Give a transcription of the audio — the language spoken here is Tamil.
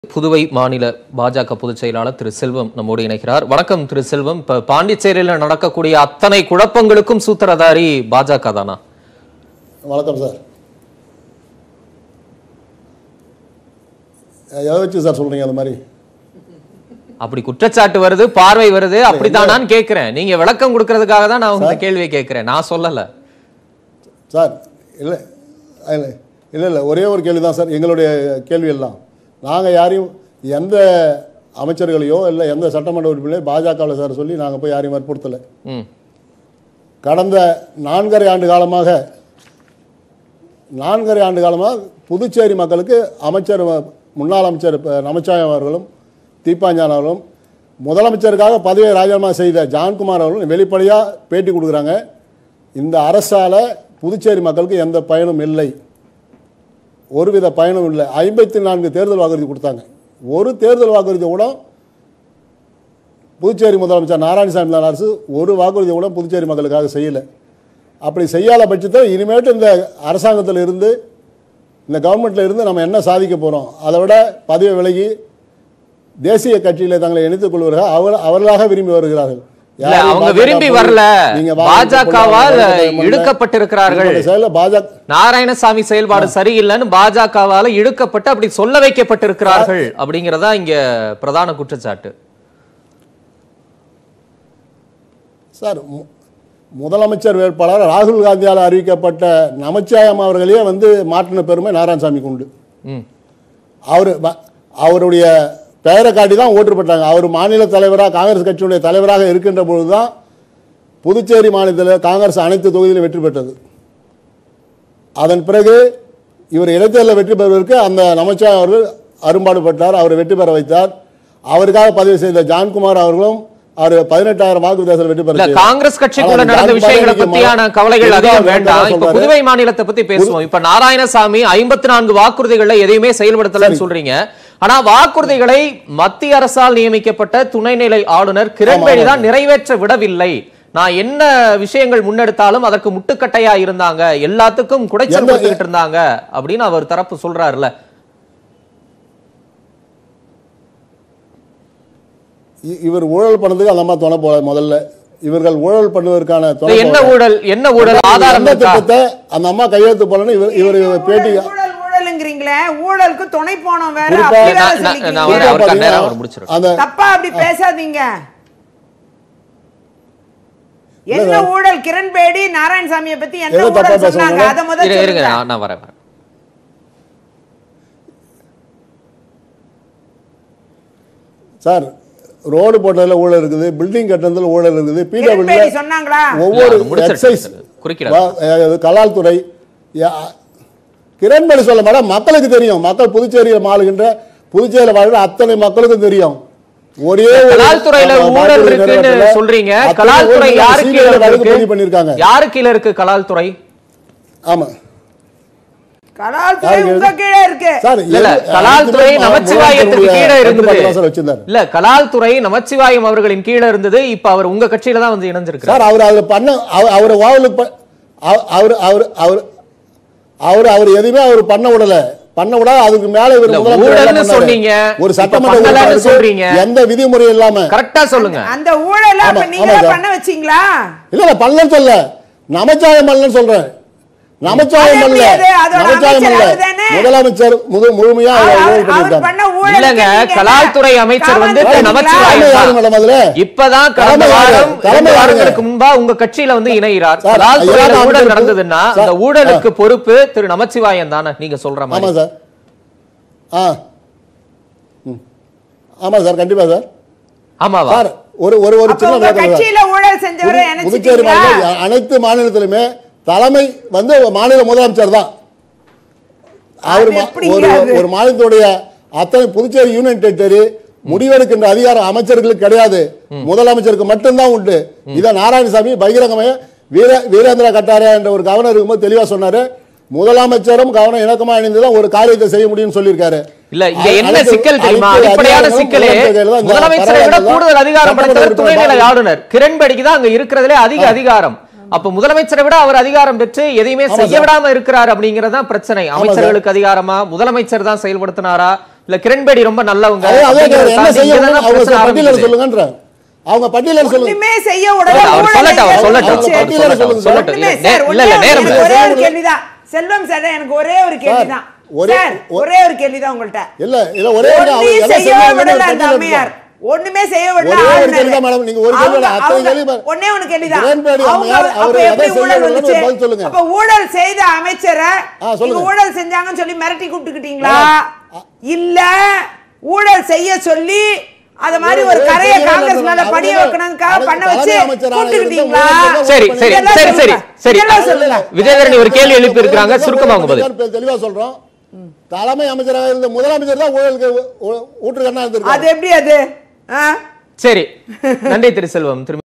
புதுவை மாநில பாஜக பொதுச் செயலாளர் திரு செல்வம் நம்மோடு இணைகிறார் வணக்கம் திரு செல்வம் இப்ப பாண்டிச்சேரியில் நடக்கக்கூடிய அத்தனை குழப்பங்களுக்கும் சூத்திரதாரி பாஜக தானா வணக்கம் சார் எதை வச்சு சார் சொல்றீங்க அந்த மாதிரி அப்படி குற்றச்சாட்டு வருது பார்வை வருது அப்படித்தானான்னு கேட்கிறேன் நீங்க விளக்கம் கொடுக்கறதுக்காக தான் நான் உங்க கேள்வியை கேட்கிறேன் நான் சொல்லல சார் இல்லை இல்லை இல்லை இல்லை ஒரே ஒரு கேள்வி தான் சார் எங்களுடைய கேள்வி எல்லாம் நாங்கள் யாரையும் எந்த அமைச்சர்களையோ இல்லை எந்த சட்டமன்ற உறுப்பினரையோ பாஜகவில் சார் சொல்லி நாங்கள் போய் யாரையும் வற்புறுத்தலை ம் கடந்த நான்கரை ஆண்டு காலமாக நான்கரை ஆண்டு காலமாக புதுச்சேரி மக்களுக்கு அமைச்சர் வ- முன்னாள் அமைச்சர் இப்ப நமச்சிவாயம் அவர்களும் தீப்பாஞ்சான் அவர்களும் முதலமைச்சருக்காக பதவியை ராஜினாமா செய்த ஜான்குமார் அவர்களும் வெளிப்படையாக பேட்டி கொடுக்குறாங்க இந்த அரசால் புதுச்சேரி மக்களுக்கு எந்த பயனும் இல்லை ஒருவித பயனும் இல்லை ஐம்பத்தி நான்கு தேர்தல் வாக்குறுதி கொடுத்தாங்க ஒரு தேர்தல் வாக்குறுதி கூட புதுச்சேரி முதலமைச்சர் நாராயணசாமி தான் அரசு ஒரு வாக்குறுதி கூட புதுச்சேரி மக்களுக்காக செய்யலை அப்படி செய்யாத பட்சத்தில் இனிமேட்டு இந்த அரசாங்கத்தில் இருந்து இந்த கவர்மெண்ட்டில் இருந்து நம்ம என்ன சாதிக்க போகிறோம் அதை விட பதவி விலகி தேசிய கட்சியில் தங்களை இணைத்துக் கொள்வார்கள் அவர் அவர்களாக விரும்பி வருகிறார்கள் இல்ல யாரையும் அவங்க பாஜக விரும்பி போய் வரல நீங்க வாங்க, பாஜகவால் கொள்ளுங்க, கொள்ளுங்க. இழுக்கப்பட்டிருக்கிறார்கள் இப்படி செயல்ல பாஜக நாராயணசாமி செயல்பாடு சரியில்லைன்னு பாஜகவால இழுக்கப்பட்டு அப்படி சொல்ல வைக்கப்பட்டிருக்கிறார்கள் அப்படிங்கறதா இங்க பிரதான குற்றச்சாட்டு சார் மு- முதலமைச்சர் வேட்பாளர் ராகுல் காந்தியால் அறிவிக்கப்பட்ட நமச்சிவாயம் அவர்களையே வந்து மாற்றின பெருமை நாராயணசாமிக்கு உண்டு ம் அவர் வ- அவருடைய பெயரை காட்டி தான் ஓட்டு போட்டாங்க அவர் மாநில தலைவராக காங்கிரஸ் கட்சியுடைய தலைவராக இருக்கின்ற பொழுது தான் புதுச்சேரி மாநிலத்தில் காங்கிரஸ் அனைத்து தொகுதியிலும் வெற்றி பெற்றது அதன் பிறகு இவர் இடைத்தேர்தலில் வெற்றி பெறுவதற்கு அந்த நமச்சிவாயம் அவர்கள் அரும்பாடுபட்டார் அவரை வெற்றி பெற வைத்தார் அவருக்காக பதிவு செய்த ஜான்குமார் அவர்களும் அவர் பதினெட்டாயிரம் வாக்கு வித்தியாசத்தில் வெற்றி பெற இல்ல செய்தார். காங்கிரஸ் கட்சிக்குள்ள ஆனால் நடந்த ஜான்குமார் விஷயங்களை இன்னைக்கு பத்தியான ம- கவலைகள் இதுதான் அதிகம் வேண்டாம் வேண்டாம் இப்ப சொல்றாரு. புதுவை மாநிலத்தை பத்தி பேசுவோம் இப்ப நாராயணசாமி ஐம்பத்தி நான்கு வாக்குறுதிகளை எதையுமே செயல்படுத்தலன்னு சொல்றீங்க ஆனா வாக்குறுதிகளை மத்திய அரசால் நியமிக்கப்பட்ட துணைநிலை ஆளுநர் கிரண்பேடி தான் நிறைவேற்ற விடவில்லை நான் என்ன விஷயங்கள் முன்னெடுத்தாலும் அதற்கு முட்டுக்கட்டையா இருந்தாங்க எல்லாத்துக்கும் குடைச்சல் எந்த- கொடுத்துக்கிட்டு இருந்தாங்க அப்படின்னு அவர் தரப்பு சொல்றாருல்ல இ- இவர் ஊழல் பண்ணதுக்கு அந்த அம்மா துணை போல முதல்ல இவர்கள் ஊழல் பண்ணுவதற்கான துணை என்ன போல. ஊழல் என்ன ஊழல் ஆதாரம் எந்த இருக்கா திட்டத்தை அந்த அம்மா கையெழுத்து போலன்னு இவர் இவர் ஊழல், பேட்டி ஊழல் ஊழலுங்கிறீங்களே ஊழலுக்கு துணை போனோம் வேற குறிப்பா- அப்படி வேற நான்- நான் சொல்லிக்கிறீங்க. ஒரு- குறிப்பா அவருக்கு பாத்தீங்கன்னா, நேரம் அவர் முடிச்சிருவார். அந்த தப்பா அப்படி பேசாதீங்க என்ன சார். ஊழல் கிரண்பேடி நாராயணசாமியை பத்தி என்ன எதை தப்பா ஊழல் சொன்னாங்க பேசுறாங்க? அத முதல்ல இரு- இருங்க சொல்லுங்க நான் நான் வரேன் வரேன். சார் ரோடு போட்டதுல ஊழல் இருக்குது பில்டிங் கட்டுறதுல ஊழல் இருக்குது கிரண்பேடி பிடபிள்யூ சொன்னாங்களா ஒவ்வொரு இல்ல, முடிச்சிருக்கேன் எக்ஸைஸ் சார். குறுக்கிடாதீங்க. கலால் துறை யா- கிரண்பேடி சொல்ல மேடம் மக்களுக்கு தெரியும் மக்கள் புதுச்சேரியில் மாளுகின்ற புதுச்சேரியில் வாழ்கிற அத்தனை மக்களுக்கும் தெரியும் ஒரே ஒரு கலால் துறையில அந்த ஊழல் வாக்குறுதி இருக்குன்னு நிறைவேற்றல. சொல்றீங்க அத்தனை கலால் துறை ஊழல் யாரு கீழ CBI ல வழக்கு பதிவு இருக்கு பண்ணியிருக்காங்க யாரு கீழ இருக்கு கலால் துறை ஆமா கலால் துறை யாருக்கு உங்க கீழே இருக்கு சார் இல்ல இல்ல எது- கலால் அனைத்து துறை பேரும் நமச்சிவாயத்துக்கு முதலமைச்சருடைய கீழ இருந்தது கட்டுப்பாட்டுல சார் வச்சிருந்தாரு இல்ல கலால் துறை நமச்சிவாயம் அவர்களின் கீழ இருந்தது இப்ப அவர் உங்க கட்சியில தான் வந்து இணைஞ்சிருக்காரு சார் அவர் அதுல பண்ண அவர் அவர் வாவலுக்கு ப- அவ- அவர் அவர் அவர் அவர் அவர் எதுவுமே அவர் பண்ண விடல பண்ண விடாத அதுக்கு மேல இவர் இல்ல, முதலமைச்சர் என்ன ஊழல்னு பண்ணாரு? சொன்னீங்க. ஒரு இப்ப சட்டமன்ற பண்ணலன்னு உறுப்பினருக்கு சொல்றீங்க. எந்த விதிமுறை இல்லாம கரெக்டா சொல்லுங்க அந்த ஊழல அப்ப ஆமா, நீங்க ஆமா சார். பண்ண வச்சீங்களா இல்ல இல்ல பண்ணலன்னு சொல்ல நமச்சாயம் பண்ணலன்னு சொல்றேன் நமச்சாயம் அது பண்ணல எப்படி அது? அதோட நமச்சாயம் அமைச்சர் பண்ணல அவர்தானே? முதலமைச்சர் முழு- முழுமையா அவர் அவர் ஊழல் அவர் பண்ணியிருக்காரு பண்ண ஊழலுக்கு இல்லங்க, நீங்க கலால் துறை அமைச்சர் வந்து காவல் நமச்சிவாயம் தலைமை தான். யாரு மேடம் அதுல இப்பதான் கடந்த தலைமை யாரு? வாரம் தலைமை ரெண்டு யாருங்க? வாரங்களுக்கு முன்பா உங்க கட்சியில வந்து இணைகிறார் சார், கலால் துறையில ஐயா, நான் ஊழல் வந்து- நடந்ததுன்னா சார், அந்த ஊழலுக்கு பொறுப்பு திரு நமச்சிவாயம் தானே நீங்க சொல்ற ஆமா மாதிரி சார் ஆ ம். ஆமா சார் கண்டிப்பா சார் ஆமாவா சார் ஒரு ஒரு ஒரு அப்ப சின்ன உங்க விளக்கம் சார். கட்சியில ஊழல் செஞ்சவரை புது- புதுச்சேரி நினைச்சிட்டீங்களா மாநில அனைத்து மாநிலத்திலுமே தலைமை வந்து மாநில முதலமைச்சர் தான் அவர் அது மா- எப்படிங்க ஒரு அது? ஒரு மாநிலத்துடைய அத்தனை புதுச்சேரி யூனியன் டெரிட்டரி முடிவெடுக்கின்ற அதிகாரம் அமைச்சர்களுக்கு கிடையாது முதலமைச்சருக்கு மட்டும்தான் உண்டு இதை நாராயணசாமி பகிரங்கமாக வீர வீரேந்திர கட்டாரியா என்ற ஒரு கவர்னர் இருக்கும்போது தெளிவா சொன்னாரு முதலமைச்சரும் கவனம் இணக்கமா இணைந்துதான் ஒரு காரியத்தை செய்ய முடியும்னு சொல்லியிருக்காரு இல்ல இங்க என்ன அனைத்து- சிக்கல் தெரியுமா அனைத்து அடிப்படையான அதிகாரங்களும் சிக்கலே முதலமைச்சர் கையில தான் இந்த முதலமைச்சரை விட பரவாயில்ல. கூடுதல் அதிகாரம் சட்டமன்ற படைத்தவர் துணைநிலை உறுப்பினர் ஆளுநர் கிரண்பேடிக்கு தான் அங்க இருக்கிறதுலே அதிக அதிகாரம் அப்ப முதலமைச்சரை விட அவர் அதிகாரம் பெற்று எதையுமே ஆமா செய்ய சார். விடாம இருக்கிறார் அப்படிங்கறது தான் பிரச்சனை அமைச்சர்களுக்கு அதிகாரமா முதலமைச்சர் தான் செயல்படுத்தினாரா இல்ல கிரண்பேடி ரொம்ப நல்லவங்க அதே அதே அப்படிங்கறத என்ன தாண்டி செய்ய இங்கதானே அவங்க பிரச்சனை பட்டியல ஆரம்பிக்குது. சொல்லுங்கன்ற அவங்க பட்டியல சொல்லுங்க ஒண்ணுமே செய்ய விடல, இல்ல, அவர் ஊழலை சொல்லட்டும், அவர் செய்ய சொல்லட்டும், வச்சு. அவர் சொல்லட்டும், சொல்லட்டும். ஒண்ணுமே இல்ல, சார், இல்ல, ஒண்ணே இல்ல, ஒண்ணு, நேரம் எனக்கு இல்லை. ஒரே ஒரு கேள்விதான் செல்வம் சார் எனக்கு ஒரே ஒரு கேள்விதான் ஒரே- சார் ஒரே ஒரு கேள்விதான் உங்கள்ட்ட இல்ல இல்ல ஒரே ஒரு அவர் ஒண்ணும் என்ன செய்ய செய்வாங்கன்னு விடல ஒரு அந்த பட்டியல் அம்மையார் எடுத்துக்கோ. ஒண்ணுமே செய்ய விடல ஒரே ஒரு ஆளுநர். கேள்வி தான் மேடம், நீங்க ஒரு கேள்வி இல்ல, அவங்க- அத்தனை அவங்க- கேள்வி பா- ஒண்ணே ஒண்ணு கேள்விதான் கிரண்பேடி அவங்க அம்மையார், அப்ப அவர் எப்படி எதை ஊழல் செய்யணும்னு வந்துச்சு பதில் சொல்லுங்க. அப்ப ஊழல் செய்த அமைச்சரை ஆ, சொல்லுங்க. நீங்க ஊழல் செஞ்சாங்கன்னு சொல்லி மிரட்டி கூப்பிட்டுக்கிட்டீங்களா மேடம், இல்ல ஊழல் செய்ய சொல்லி அத மாதிரி ஒரு ஒரே கரையை கேள்வி காங்கிரஸ் தான் மேல மேடம். படிய அவர் வைக்கணும்க்காக அவர் பண்ண வச்சு தலைமை அமைச்சராக கூப்பிட்டுக்கிட்டீங்களா இருந்த சரி சரி இதெல்லாம் சரி சரி சொல்லுங்க. சரி இதெல்லாம் சொல்லுங்க. விஜயதரணி ஒரு கேள்வி எழுப்பி இருக்கிறாங்க சுருக்கமா உங்க பதில் தெளிவா- தெளிவா சொல்றோம் தலைமை அமைச்சராக இருந்த முதலமைச்சர் தான் ஊழலுக்கு ஊ- ஊ- ஊற்றுக்கண்ணா அது இருந்திருக்காரு எப்படி அது ஆ? சரி நன்றி திரு செல்வம் திரும்பி